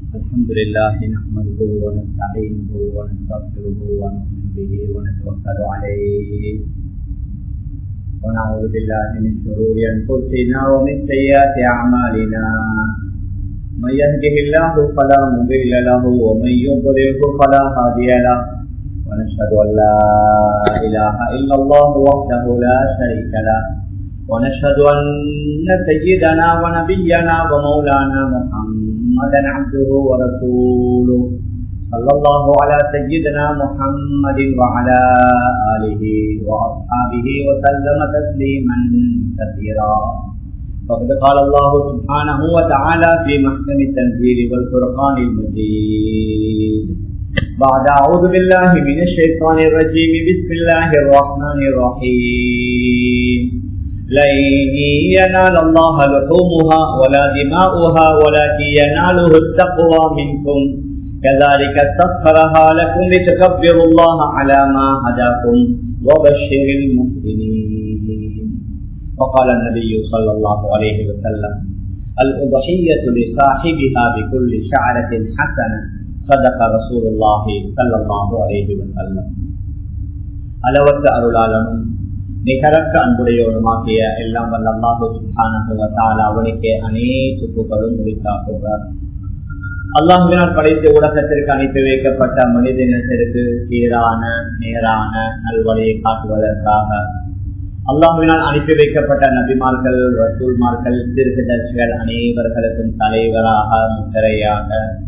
الحمد لله نحمده ونستعينه ونستغفره ونؤمن به ونتوكل عليه ونعوذ بالله من شرور انفسنا ومن سيئات اعمالنا من يهده الله فلا مضل له ومن يضلله فلا هادي له ونشهد ان لا اله الا الله وحده لا شريك له ونشهد ان سيدنا ونبينا ومولانا محمدا عبده ورسوله صلى الله على سيدنا محمد وعلى اله واصحابه وسلم تسليما كثيرا فقد قال الله سبحانه وتعالى في محكم التنزيل والفرقان المجيد بعد أعوذ بالله من الشيطان الرجيم بسم الله الرحمن الرحيم لن ينال الله لحومها ولا دماؤها ولكن يناله التقوى منكم كذلك سخرها لكم لتكبروا الله على ما هداكم وبشر المحسنين وقال النبي صلى الله عليه وسلم الأضحية لصاحبها بكل شعرة حسنة صدق رسول الله صلى الله عليه وسلم அளவற்ற அருளாளனும் நிகரற்ற அன்புடையவனுமாகிய எல்லாம் வல்ல அல்லாஹு சுல்தான அவனுக்கே அனைத்து புகழும் முடித்தாக்குகிறார் அல்லாஹுவினால் படைத்த உலகத்திற்கு அனுப்பி வைக்கப்பட்ட மனிதனத்திற்கு சீரான நேரான நல்வழியை காட்டுவதற்காக அல்லாஹுவினால் அனுப்பி வைக்கப்பட்ட நபிமார்கள் ரசூல்மார்கள் திருத்தர்ச்சிகள் அனைவர்களுக்கும் தலைவராக முத்திரையாக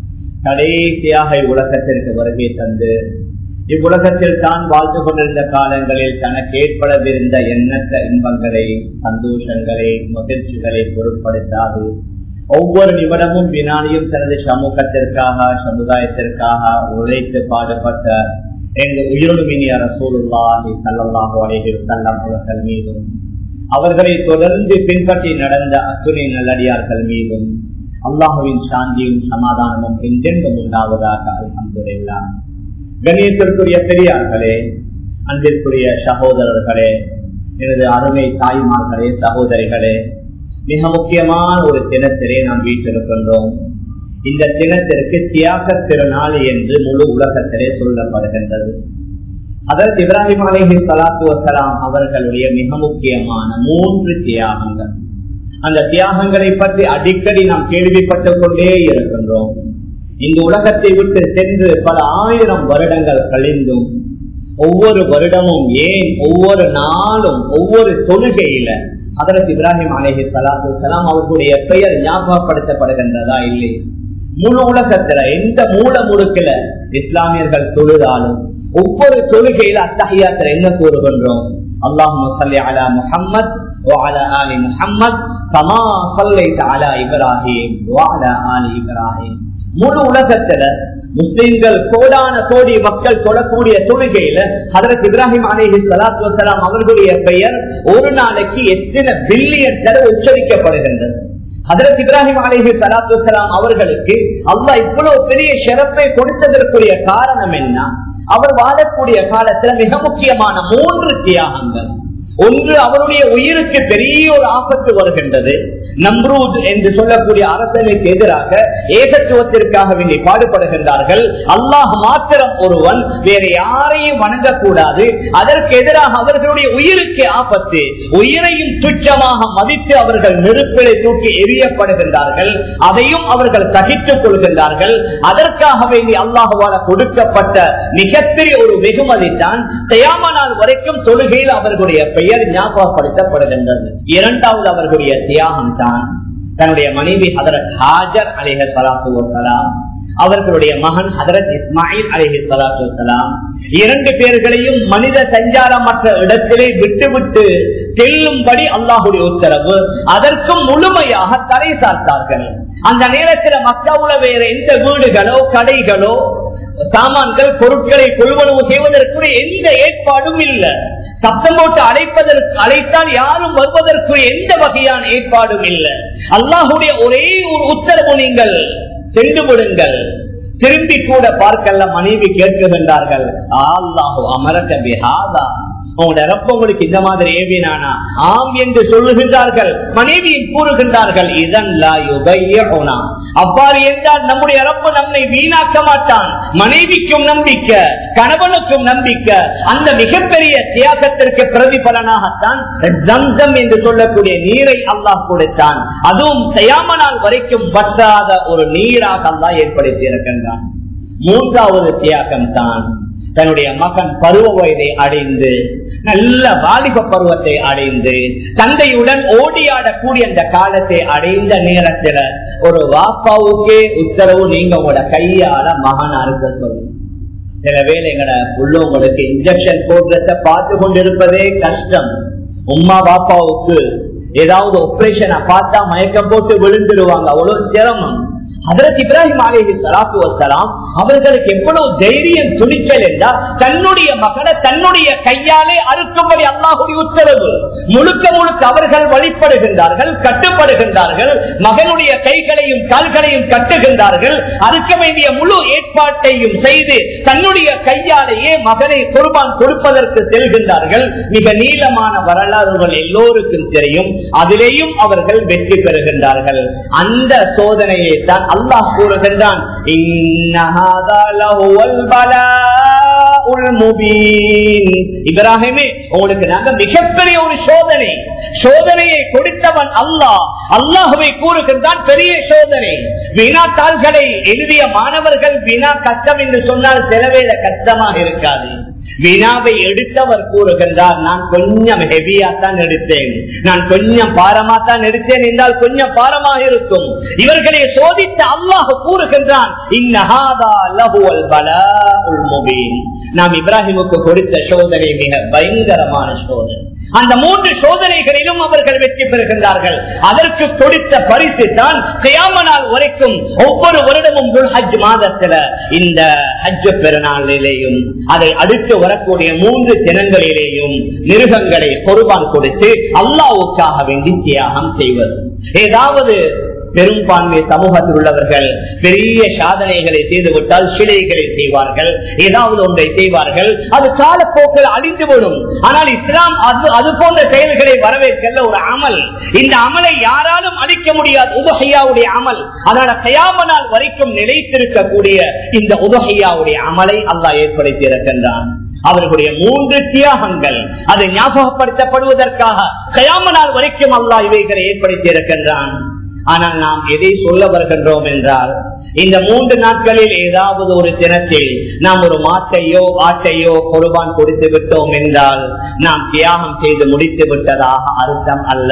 கடைசியாக இவ்வுலகத்திற்கு வருகை தந்து இவ்வுலகத்தில் தான் வாழ்ந்து கொண்டிருந்த காலங்களில் தனக்கு ஏற்படவிருந்த எண்ணற்ற இன்பங்களை சந்தோஷங்களை மகிழ்ச்சிகளை பொருட்படுத்தாது ஒவ்வொரு நிமிடமும் வினாடியும் தனது சமூகத்திற்காக சமுதாயத்திற்காக உழைத்து பாடுபட்ட எங்கள் உயிரினுமினிய ரசூலுல்லாஹி சல்லாஹு அலைஹி வஸல்லம் அவர்கள் மீதும் அவர்களை தொடர்ந்து பின்பற்றி நடந்த அத்துணை நல்லடியார்கள் மீதும் அல்லாஹுவின் சாந்தியும் சமாதானமும் என்றென்றும் உண்டாவதாக அல்ஹம்துலில்லா கண்ணியத்திற்குரிய பெரியார்களே அன்பிற்குரிய சகோதரர்களே எனது அருமை தாய்மார்களே சகோதரிகளே மிக முக்கியமான ஒரு தினத்திலே நாம் வீட்டிருக்கின்றோம் இந்த தினத்திற்கு தியாக திருநாள் என்று முழு உலகத்திலே சொல்லப்படுகின்றது அதற்கு இப்ராஹிம் அலேஹி சலாத்து வசலாம் அவர்களுடைய மிக முக்கியமான மூன்று தியாகங்கள் அந்த தியாகங்களை பற்றி அடிக்கடி நாம் கேள்விப்பட்டுக் கொண்டே இருக்கின்றோம் இந்த உலகத்தை விட்டு சென்று பல ஆயிரம் வருடங்கள் கழிந்தும் ஒவ்வொரு வருடமும் ஏன் ஒவ்வொரு நாளும் ஒவ்வொரு தொழுகையில அதற்கு இப்ராஹிம் அலேஹி சலாத்து சலாம் அவர்களுடைய பெயர் ஞாபகப்படுத்தப்படுகின்றதா இல்லை முழு உலகத்துல எந்த மூல முடுக்கல இஸ்லாமியர்கள் தொழுதாலும் ஒவ்வொரு தொழுகையில அத்தகையாத்துல என்ன கூறுகின்றோம் அல்லாஹு சல்லி அலா முஹம்மத் وعلى آل محمد كما صليت على إبراهيم وعلى آل إبراهيم முழு உலகத்துல முஸ்லிம்கள் கோடான கோடி மக்கள் தொடக்கூடிய தொழுகையில அதற்கு இப்ராஹிம் அலேஹி சலாத்து வசலாம் அவர்களுடைய பெயர் ஒரு நாளைக்கு எத்தனை பில்லியன் தடவை உச்சரிக்கப்படுகின்றது அதற்கு இப்ராஹிம் அலேஹி சலாத்து வசலாம் அவர்களுக்கு அல்லாஹ் இவ்வளவு பெரிய சிறப்பை கொடுத்ததற்குரிய காரணம் என்ன அவர் வாழக்கூடிய காலத்துல மிக முக்கியமான மூன்று தியாகங்கள் ஒன்று அவருடைய உயிருக்கு பெரிய ஒரு ஆபத்து வருகின்றது நம்ரூத் என்று சொல்லக்கூடிய அரசனுக்கு எதிராக ஏகத்துவத்திற்காக வேண்டி பாடுபடுகின்றார்கள் அல்லாஹ் மாத்திரம் ஒருவன் வேற யாரையும் வணங்கக்கூடாது அதற்கு எதிராக அவர்களுடைய உயிருக்கு ஆபத்து உயிரையும் துச்சமாக மதித்து அவர்கள் நெருப்பிலை தூக்கி எரியப்படுகின்றார்கள் அதையும் அவர்கள் சகித்துக் கொள்கின்றார்கள் அதற்காக வேண்டி அல்லாஹுவால கொடுக்கப்பட்ட மிகப்பெரிய ஒரு வெகுமதி தான் தயாம நாள் வரைக்கும் தொழுகையில் அவர்களுடைய பெயர் ஞாபகப்படுத்தப்படுகின்றது இரண்டாவது அவர்களுடைய தியாகம் தான் தன்னுடைய மனைவி ஹதரத் ஹாஜர் அலிஹ சலாத்து வலாம் அவர்களுடைய மகன் ஹதரத் இஸ்மாயில் அலிஹி சலாத்து வலாம் இரண்டு பேர்களையும் மனித சஞ்சாரமற்ற இடத்திலே விட்டுவிட்டு செல்லும்படி அல்லாஹுடைய உத்தரவு அதற்கும் முழுமையாக தடை சார்த்தார்கள் அந்த நேரத்தில் மக்காவுல வேற எந்த வீடுகளோ கடைகளோ சாமான்கள் பொருட்களை கொள்வனவு செய்வதற்குரிய எந்த ஏற்பாடும் இல்லை சத்தம் போட்டு அழைப்பதற்கு அழைத்தால் யாரும் வருவதற்கு எந்த வகையான ஏற்பாடும் இல்லை அல்லாஹுடைய ஒரே ஒரு உத்தரவு நீங்கள் சென்று விடுங்கள் திரும்பி கூட பார்க்கல மனைவி கேட்கின்றார்கள் அல்லாஹு அமரக பிஹாதா உங்களோட ரப்ப உங்களுக்கு இந்த மாதிரி ஏவினானா ஆம் என்று சொல்லுகின்றார்கள் மனைவியும் கூறுகின்றார்கள் இதன் அவ்வாறு என்றால் நம்முடைய ரப்பு நம்மை வீணாக்க மாட்டான் மனைவிக்கும் நம்பிக்கை கணவனுக்கும் நம்பிக்கை அந்த மிகப்பெரிய தியாகத்திற்கு பிரதிபலனாகத்தான் ஜம்சம் என்று சொல்லக்கூடிய நீரை அல்லாஹ் கொடுத்தான் அதுவும் செய்யாமனால் வரைக்கும் வற்றாத ஒரு நீராக அல்லாஹ் ஏற்படுத்தி இருக்கின்றான் மூன்றாவது தியாகம் தான் தன்னுடைய மகன் பருவ வயதை அடைந்து நல்ல வாலிப பருவத்தை அடைந்து தந்தையுடன் ஓடியாடக்கூடிய அந்த காலத்தை அடைந்த நேரத்துல ஒரு வாப்பாவுக்கே உத்தரவு நீங்க உங்களோட கையால மகன் அறுக்க சொல்லுங்க சில வேலை எங்கட உள்ளவங்களுக்கு இன்ஜெக்ஷன் போடுறத பார்த்து கொண்டிருப்பதே கஷ்டம் உமா பாப்பாவுக்கு ஏதாவது ஆபரேஷனை பார்த்தா மயக்கம் போட்டு விழுந்துருவாங்க அவ்வளவு சிரமம் அதற்கு இப்ராஹிம் அலேஹி சலாத்து வசலாம் அவர்களுக்கு எவ்வளவு தைரியம் துணிச்சல் என்றால் தன்னுடைய மகனை தன்னுடைய கையாலே அறுக்கும்படி அல்லாஹுடைய உத்தரவு முழுக்க முழுக்க அவர்கள் வழிபடுகின்றார்கள் கட்டுப்படுகின்றார்கள் மகனுடைய கைகளையும் கால்களையும் கட்டுகின்றார்கள் அறுக்க வேண்டிய முழு ஏற்பாட்டையும் செய்து தன்னுடைய கையாலேயே மகனை குர்பான் கொடுப்பதற்கு செல்கின்றார்கள் மிக நீளமான வரலாறுகள் எல்லோருக்கும் தெரியும் அதிலேயும் அவர்கள் வெற்றி பெறுகின்றார்கள் அந்த சோதனையை தான் அல்லாஹ் கூறுகின்றான் இப்ராஹிமே உங்களுக்கு நாங்க மிகப்பெரிய ஒரு சோதனை சோதனையை கொடுத்தவன் அல்லாஹ் அல்லாஹுவை கூறுகின்றான் பெரிய சோதனை வினாத்தாள்களை எழுதிய மாணவர்கள் வினா கஷ்டம் என்று சொன்னால் செலவேல கஷ்டமாக இருக்காது வினாவை எடுத்தவர் கூறுகின்றார் நான் கொஞ்சம் ஹெவியா தான் எடுத்தேன் நான் கொஞ்சம் பாரமா தான் எடுத்தேன் என்றால் கொஞ்சம் பாரமாக இருக்கும் இவர்களை சோதித்த அல்லாஹ் கூறுகின்றான் நாம் இப்ராஹிமுக்கு கொடுத்த சோதனை மிக பயங்கரமான சோதனை அந்த மூன்று சோதனைகளிலும் அவர்கள் வெற்றி பெறுகின்றார்கள் அதற்கு கொடுத்த பரிசு தான் கியாமனால் வரைக்கும் ஒவ்வொரு வருடமும் ஹஜ் மாதத்துல இந்த ஹஜ் பெருநாளிலேயும் அதை அடுத்து வரக்கூடிய மூன்று தினங்களிலேயும் மிருகங்களை பொறுப்பான் கொடுத்து அல்லாவுக்காக வேண்டி தியாகம் செய்வது ஏதாவது பெரும்பான்மை சமூகத்தில் உள்ளவர்கள் பெரிய சாதனைகளை செய்துவிட்டால் சிலைகளை செய்வார்கள் ஏதாவது ஒன்றை செய்வார்கள் அது காலப்போக்கில் அழிந்துவிடும் ஆனால் இஸ்லாம் அது அது போன்ற செயல்களை வரவேற்கல ஒரு அமல் இந்த அமலை யாராலும் அழிக்க முடியாது உதகையாவுடைய அமல் அதனால கயாமனால் வரைக்கும் நிலைத்திருக்கக்கூடிய இந்த உதகையாவுடைய அமலை அல்லாஹ் ஏற்படுத்தி இருக்கின்றான் அவர்களுடைய மூன்று தியாகங்கள் அது ஞாபகப்படுத்தப்படுவதற்காக கயாமனால் வரைக்கும் அல்லாஹ் இவைகளை ஏற்படுத்தி இருக்கின்றான் ஆனால் நாம் எதை சொல்ல வருகின்றோம் என்றால் இந்த மூன்று நாட்களில் ஏதாவது ஒரு தினத்தில் நாம் ஒரு மாட்டையோ ஆட்டையோ பொறுபான் கொடுத்து விட்டோம் என்றால் நாம் தியாகம் செய்து முடித்து விட்டதாக அர்த்தம் அல்ல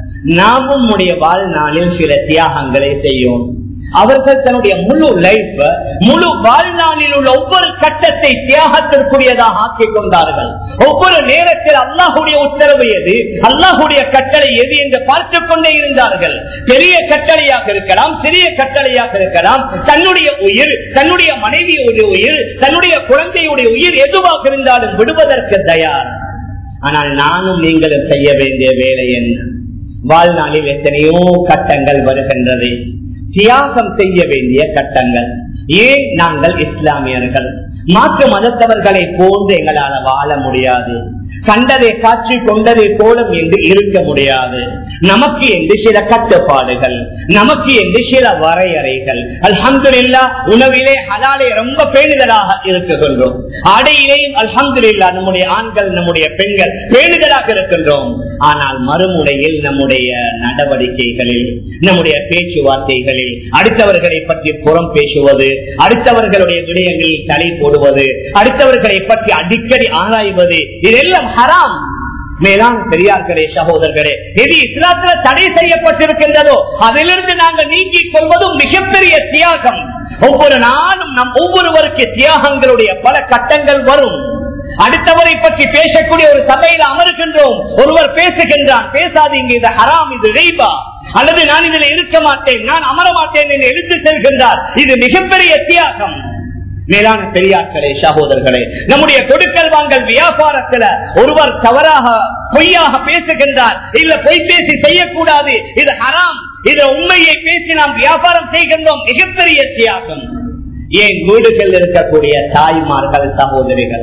நாமும் உடைய வாழ்நாளில் சில தியாகங்களை செய்யும் அவர்கள் தன்னுடைய முழு லைஃப் முழு வாழ்நாளில் உள்ள ஒவ்வொரு கட்டத்தை தியாகத்திற்குரியதாக ஆக்கிக் கொண்டார்கள் ஒவ்வொரு நேரத்தில் அல்லாஹுடைய உத்தரவு எது அல்லாஹுடைய கட்டளை எது என்று பார்த்துக் கொண்டே இருந்தார்கள் பெரிய கட்டளையாக இருக்கலாம் சிறிய கட்டளையாக இருக்கலாம் தன்னுடைய உயிர் தன்னுடைய மனைவியுடைய உயிர் தன்னுடைய குழந்தையுடைய உயிர் எதுவாக இருந்தாலும் விடுவதற்கு தயார் ஆனால் நானும் நீங்களும் செய்ய வேண்டிய வேலை என்ன வாழ்நாளில் எத்தனையோ கட்டங்கள் வருகின்றது தியாகம் செய்ய வேண்டிய கட்டங்கள் ஏன் நாங்கள் இஸ்லாமியர்கள் மாற்று மதத்தவர்களை போன்று எங்களால் வாழ முடியாது கண்டதை காட்சி கொண்டதை போலும் என்று இருக்க முடியாது நமக்கு என்று சில கட்டுப்பாடுகள் நமக்கு என்று சில வரையறைகள் அல்ஹம்துல்லா உணவிலே ஹலாலே ரொம்ப பேணுதலாக இருக்கின்றோம் ஆடையிலேயும் அல்ஹம்துல்லா நம்முடைய ஆண்கள் நம்முடைய பெண்கள் பேணுதலாக இருக்கின்றோம் ஆனால் மறுமுறையில் நம்முடைய நடவடிக்கைகளில் நம்முடைய பேச்சுவார்த்தைகளில் அடுத்தவர்களை பற்றி புறம் பேசுவது அடுத்தவர்களுடைய விடயங்களில் தலை போடுவது அடுத்தவர்களை பற்றி அடிக்கடி ஆராய்வது இதெல்லாம் ஹராம் மேலான பெரியார்களே சகோதரர்களே எது இஸ்லாத்துல தடை செய்யப்பட்டிருக்கின்றதோ அதிலிருந்து நாங்கள் நீங்கிக் கொள்வதும் மிகப்பெரிய தியாகம் ஒவ்வொரு நாளும் நம் ஒவ்வொருவருக்கு தியாகங்களுடைய பல கட்டங்கள் வரும் அடுத்தவரை பற்றி பேசக்கூடிய ஒரு சபையில் அமர்கின்றோம் ஒருவர் பேசுகின்றான் பேசாதீங்க இது ஹராம் இது ரெய்பா அல்லது நான் இதில் இருக்க மாட்டேன் நான் அமர மாட்டேன் என்று எழுத்து செல்கின்றார் இது மிகப்பெரிய தியாகம் மேலான பெரியார்களே சகோதரர்களே நம்முடைய கொடுக்கல் வாங்கல் வியாபாரத்துல ஒருவர் தவறாக பொய்யாக பேசுகின்றார் இல்ல பொய் பேசி செய்யக்கூடாது இது ஹராம் இது உண்மையை பேசி நாம் வியாபாரம் செய்கின்றோம் மிகப்பெரிய தியாகம் ஏன் வீடுகள் இருக்கக்கூடிய தாய்மார்கள் சகோதரிகள்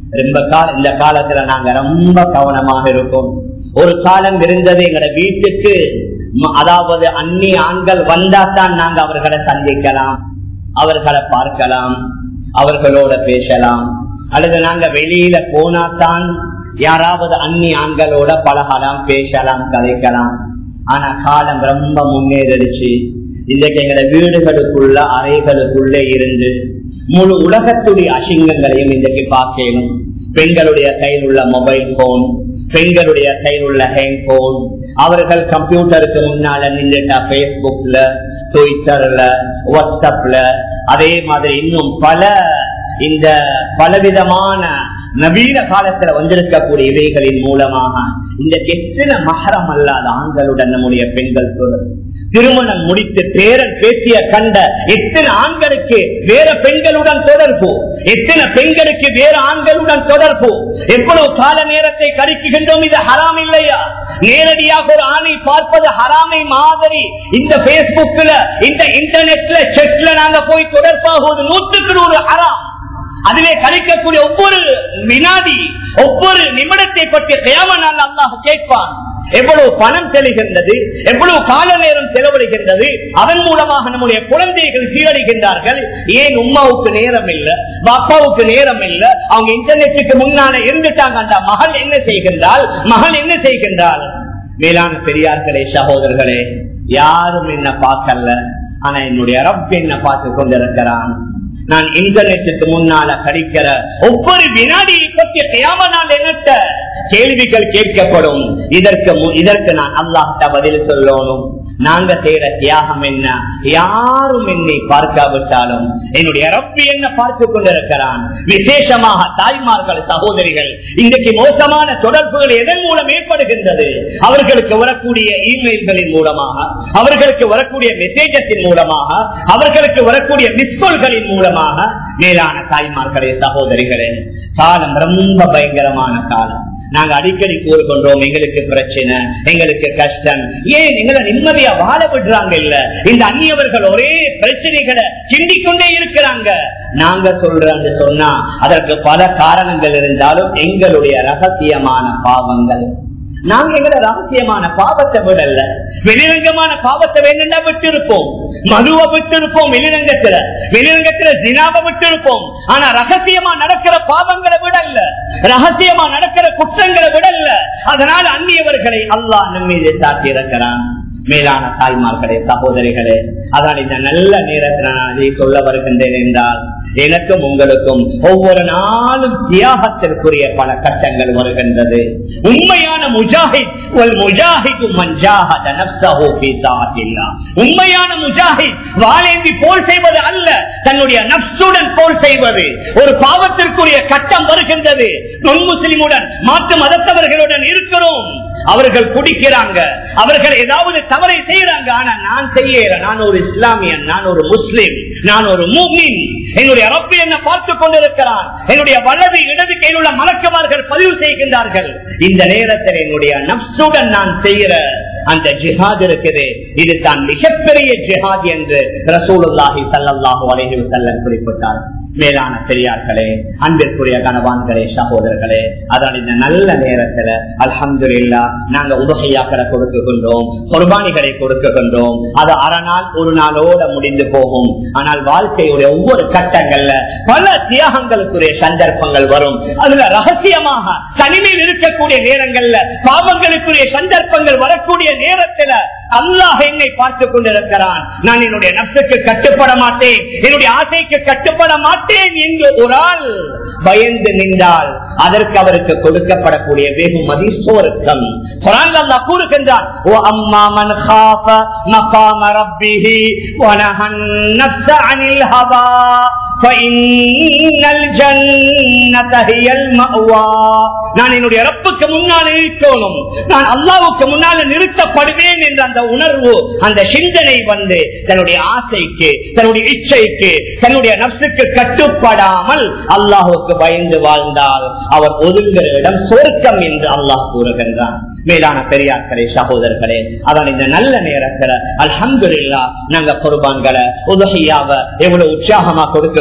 ரொம்ப கால இந்த காலத்துல நாங்க ரொம்ப கவனமாக இருக்கோம் ஒரு காலம் இருந்தது எங்கட வீட்டுக்கு ம- அதாவது அந்நிய ஆண்கள் வந்தாதான் நாங்க அவர்களை சந்திக்கலாம் அவர்களை பார்க்கலாம் அவர்களோட பேசலாம் அல்லது நாங்க வெளியில போனாதான் யாராவது அந்நிய ஆண்களோட பழகலாம் பேசலாம் கதைக்கலாம் ஆனா காலம் ரொம்ப முன்னேறிடுச்சு இன்றைக்கு எங்களை வீடுகளுக்குள்ள அறைகளுக்குள்ளே இருந்து முழு உலகத்துடைய அசிங்கங்களையும் இன்றைக்கு பார்க்கணும் பெண்களுடைய கையில் உள்ள மொபைல் போன் பெண்களுடைய கையில் உள்ள ஹேண்ட் போன் அவர்கள் கம்ப்யூட்டருக்கு முன்னால நின்றுட்டா பேஸ்புக்ல ட்விட்டர்ல வாட்ஸ்அப்ல அதே மாதிரி இன்னும் பல இந்த பலவிதமான நவீன காலத்துல வந்திருக்கக்கூடிய இவைகளின் மூலமாக இந்த எத்தனை மகரம் அல்லாத ஆண்களுடன் நம்முடைய பெண்கள் தொடர் திருமணம் முடித்து பேரன் பேசிய கண்ட எத்தனை ஆண்களுக்கு வேற பெண்களுடன் தொடர்பு எத்தனை பெண்களுக்கு வேற ஆண்களுடன் தொடர்பு எவ்வளவு கால நேரத்தை கழிக்குகின்றோம் இது ஹராம் இல்லையா நேரடியாக ஒரு ஆணை பார்ப்பது ஹராமை மாதிரி இந்த பேஸ்புக்ல இந்த இன்டர்நெட்ல செட்ல நாங்க போய் தொடர்பாகுவது நூற்றுக்கு நூறு ஹராம் அதிலே கழிக்கக்கூடிய ஒவ்வொரு வினாடி ஒவ்வொரு நிமிடத்தை பற்றி தேவனால் அல்லாஹ் கேட்பான் எவ்வளவு பணம் செலுகின்றது எவ்வளவு கால நேரம் செலவழிகின்றது அதன் மூலமாக நம்முடைய குழந்தைகள் சீரழிகின்றார்கள் ஏன் உமாவுக்கு நேரம் இல்ல பாப்பாவுக்கு நேரம் இல்ல அவங்க இன்டர்நெட்டுக்கு முன்னால இருந்துட்டாங்க அந்த மகள் என்ன செய்கின்றால் மகள் என்ன செய்கின்றால் மேலான பெரியார்களே சகோதரர்களே யாரும் என்ன பார்க்கல ஆனா என்னுடைய ரப் என்ன பார்த்து கொண்டிருக்கிறான் நான் இன்டர்நெட்டுக்கு முன்னால கழிக்கிற ஒவ்வொரு வினாடியை பற்றி தேவனால் என்னட்ட கேள்விகள் கேட்கப்படும் இதற்கு மு- இதற்கு நான் அல்லாஹ்ட பதில் சொல்லணும் நாங்க செய்யற தியாகம் என்ன யாரும் என்னை பார்க்காவிட்டாலும் என்னுடைய ரப்பி என்ன பார்த்து கொண்டிருக்கிறான் விசேஷமாக தாய்மார்கள் சகோதரிகள் இன்றைக்கு மோசமான தொடர்புகள் எதன் மூலம் ஏற்படுகின்றது அவர்களுக்கு வரக்கூடிய இமெயில்களின் மூலமாக அவர்களுக்கு வரக்கூடிய மெசேஜத்தின் மூலமாக அவர்களுக்கு வரக்கூடிய மிஸ்கோல்களின் மூலமாக மேலான தாய்மார்களே சகோதரிகளே காலம் ரொம்ப பயங்கரமான காலம் நாங்க அடிக்கடி கூறுகின்றோம் எங்களுக்கு பிரச்சனை எங்களுக்கு கஷ்டம் ஏன் எங்களை நிம்மதியா வாழ விடுறாங்க இல்ல இந்த அந்நியவர்கள் ஒரே பிரச்சனைகளை சிந்திக்கொண்டே இருக்கிறாங்க நாங்க சொல்றோம்னு சொன்னா அதற்கு பல காரணங்கள் இருந்தாலும் எங்களுடைய ரகசியமான பாவங்கள் நாங்க எங்களை ரகசியமான பாவத்தை விடல வெளிரங்கமான பாவத்தை வேணும்னா விட்டு இருப்போம் மதுவை விட்டு இருப்போம் வெளிரங்கத்துல வெளிரங்கத்துல ஜினாவை விட்டு இருப்போம் ஆனா ரகசியமா நடக்கிற பாவங்களை விடல ரகசியமா நடக்கிற குற்றங்களை விடல அதனால அந்நியவர்களை அல்லாஹ் நம்மீது சாட்டி இருக்கிறான் மேலான தாய்மார்களே சகோதரிகளே அதான் இந்த நல்ல நேரத்தில் நான் அதை சொல்ல வருகின்றேன் என்றால் எனக்கும் உங்களுக்கும் ஒவ்வொரு நாளும் தியாகத்திற்குரிய பல கட்டங்கள் வருகின்றது உண்மையான முஜாஹித் ஒரு முஜாஹிது மஞ்சாஹத நப்சஹு ஃபீ தாஅத்தில்லாஹ் உண்மையான முஜாஹித் வாளேந்தி போல் செய்வது அல்ல தன்னுடைய நப்சுடன் போல் செய்வது ஒரு பாவத்திற்குரிய கட்டம் வருகின்றது நொன் முஸ்லிமுடன் மாற்று மதத்தவர்களுடன் இருக்கிறோம் அவர்கள் குடிக்கிறாங்க அவர்கள் ஏதாவது தவறை செய்யறாங்க ஆனா நான் செய்யறேன் நான் ஒரு இஸ்லாமியன் நான் ஒரு முஸ்லிம் நான் ஒரு மூமின் என்னுடைய ரப்பி என்ன பார்த்து கொண்டிருக்கிறான் என்னுடைய வலது இடது கையில் உள்ள மலக்குமார்கள் பதிவு செய்கின்றார்கள் இந்த நேரத்தில் என்னுடைய நப்சுடன் நான் செய்கிற அந்த ஜிஹாத் இருக்குது இது தான் மிகப்பெரிய ஜிஹாத் என்று ரசூலுல்லாஹி ஸல்லல்லாஹு அலைஹி வஸல்லம் குறிப்பிட்டார் மேலான பெரியார்களே அன்பிற்குரிய கணவான்களே சகோதரர்களே அதான் இந்த நல்ல நேரத்துல அல்ஹம்துலில்லா நாங்க உதகையாக்களை கொடுக்குகின்றோம் குர்பானிகளை கொடுக்குகின்றோம் அது அரை நாள் ஒரு நாளோட முடிந்து போகும் ஆனால் வாழ்க்கையுடைய ஒவ்வொரு கட்டங்கள்ல பல தியாகங்களுக்குரிய சந்தர்ப்பங்கள் வரும் அதுல ரகசியமாக தனிமையில் இருக்கக்கூடிய நேரங்கள்ல பாவங்களுக்குரிய சந்தர்ப்பங்கள் வரக்கூடிய நேரத்துல அல்லாஹ் என்னை பார்த்து கொண்டிருக்கிறான் நான் என்னுடைய நப்சுக்கு கட்டுப்பட மாட்டேன் என்னுடைய ஆசைக்கு கட்டுப்பட மாட்டேன் என்று ஒரு ஆள் பயந்து நின்றால் அதற்கு அவருக்கு கொடுக்கப்படக்கூடிய வெகுமதி சோர்க்கம் குரான் அல்லாஹ் கூறுகின்றான் ஓ அம்மா மன் காஃப மகாம ரப்பிஹி வனஹன் நஃப்ஸ அனில் ஹவா فإن الجنة هي المأوى நான் என்னுடைய ரப்புக்கு முன்னால் இருக்கணும் நான் அல்லாவுக்கு முன்னால் நிறுத்தப்படுவேன் என்ற அந்த உணர்வு அந்த சிந்தனை வந்து தன்னுடைய ஆசைக்கு தன்னுடைய இச்சைக்கு தன்னுடைய நப்சுக்கு கட்டுப்படாமல் அல்லாஹுக்கு பயந்து வாழ்ந்தால் அவர் ஒதுங்குற இடம் சொர்க்கம் என்று அல்லாஹ் கூறுகின்றான் மேலான பெரியார்களே சகோதரர்களே அதான் இந்த நல்ல நேரத்துல அல்ஹம்துலில்லா நாங்க குர்பான்களை உதகையாவ எவ்வளவு உற்சாகமா கொடுக்க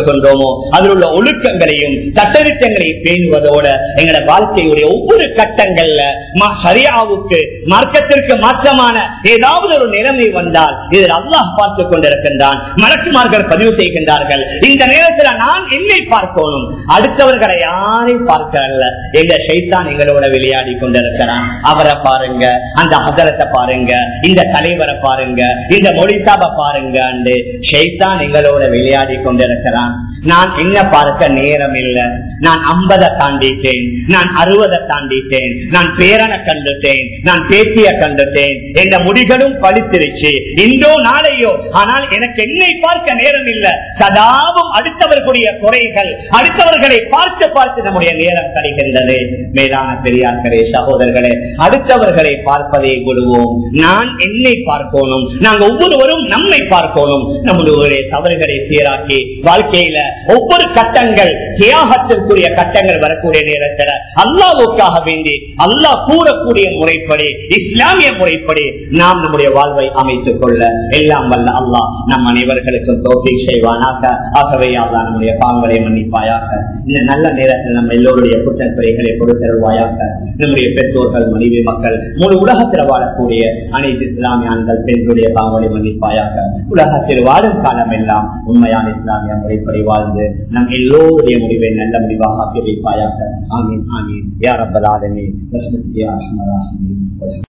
சொல்லுகின்றோமோ அதில் உள்ள ஒழுக்கங்களையும் சட்டத்திட்டங்களையும் பேணுவதோட எங்களோட வாழ்க்கையுடைய ஒவ்வொரு கட்டங்கள்ல ம- சரியாவுக்கு மார்க்கத்திற்கு மாற்றமான ஏதாவது ஒரு நிலைமை வந்தால் இதில் அல்லாஹ் பார்த்து கொண்டிருக்கின்றான் மலக்குமார்கள் பதிவு செய்கின்றார்கள் இந்த நேரத்தில் நான் என்னை பார்க்கணும் அடுத்தவர்களை யாரையும் பார்க்கல எங்க சைத்தான் எங்களோட விளையாடி கொண்டிருக்கிறான் அவரை பாருங்க அந்த ஹதரத்தை பாருங்க இந்த தலைவரை பாருங்க இந்த மொழிசாப பாருங்க ஷைத்தான் எங்களோட விளையாடி கொண்டிருக்கிறான் நான் என்ன பார்க்க நேரம் இல்லை நான் ஐம்பதை தாண்டிட்டேன் நான் அறுபதை தாண்டிட்டேன் நான் பேரனை கண்டுட்டேன் நான் பேத்திய கண்டுட்டேன் என்ற முடிகளும் படித்திருச்சு இன்றோ நாளையோ ஆனால் எனக்கு என்னை பார்க்க நேரம் இல்லை சதாவும் அடுத்தவர்களுடைய குறைகள் அடுத்தவர்களை பார்த்து பார்த்து நம்முடைய நேரம் கிடைக்கின்றது மேலான பெரியார்களே சகோதரர்களே அடுத்தவர்களை பார்ப்பதை விடுவோம் நான் என்னை பார்க்கணும் நாங்க ஒவ்வொருவரும் நம்மை பார்க்கணும் நம்மளுடைய தவறுகளை சீராக்கி வாழ்க்கையில ஒவ்வொரு கட்டங்கள் தியாகத்திற்குரிய கட்டங்கள் வரக்கூடிய நேரத்தில் அல்லாவுக்காக வேண்டி அல்லாஹ் கூறக்கூடிய முறைப்படி இஸ்லாமிய முறைப்படி நாம் நம்முடைய வாழ்வை அமைத்துக் கொள்ள எல்லாம் வல்ல அல்லாஹ் நம் அனைவர்களுக்கும் தோல்வி செய்வானாக ஆகவே அல்லா நம்முடைய பாவங்களை மன்னிப்பாயாக இந்த நல்ல நேரத்தில் நம்ம எல்லோருடைய குற்றக்குறைகளை கொடுத்தருவாயாக நம்முடைய பெற்றோர்கள் மனைவி மக்கள் முழு உலகத்தில் வாழக்கூடிய அனைத்து இஸ்லாமிய ஆண்கள் பெண்களுடைய பாவங்களை மன்னிப்பாயாக உலகத்தில் வாழும் காலம் எல்லாம் உண்மையான இஸ்லாமிய முறைப்படி வாழ்ந்து நம் எல்லோருடைய முடிவை நல்ல முடிவாக ஆக்கி வைப்பாயாக ஆமீன் ஆமீன் யார் அப்பதாதமே